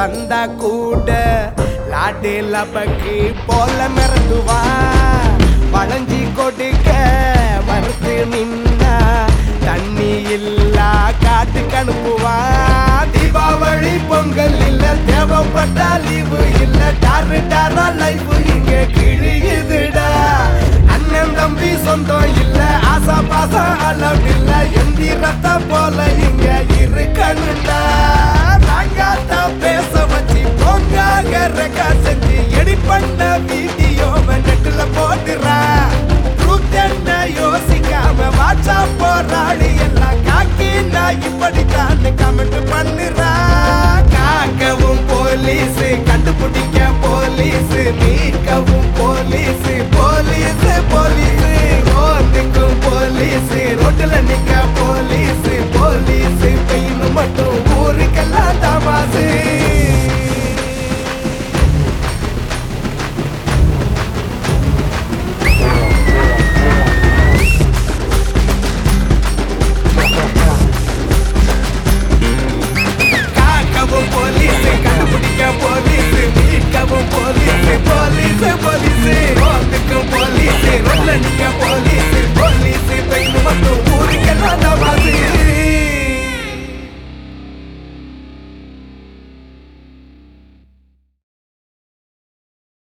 வந்தா கூட லாட்டு லபக்கு போல மிரண்டுவா வளைஞ்சி கொடுக்க மறுத்து நின்னா தண்ணி இல்லா காட்டுக்கு அனுப்புவா தீபாவளி பொங்கல் இல்ல தேவைப்பட்டா லீவு இல்ல டாரு டாரா லைஃப் இங்க கிழியுதுடா அண்ணன் தம்பி சொந்தம் இல்ல ஆசா பாசம் அளவில்ல எந்திரத்தை போல இங்க இருக்கணும்டா நாங்காத்த பேச வச்சு பொங்காக ரெக்கார்ட் செஞ்சு எடி பண்ண வீடியோவை நெட்டுல போட்டுறா ட்ரூத் என்ன யோசிக்காம வாட்சா போராடி எல்லாம் காக்கி நான் இப்படித்தான் கமெண்ட் பண்ணுறா காக்கவும் போலீஸ் கண்டுபிடிக்க போலீஸ்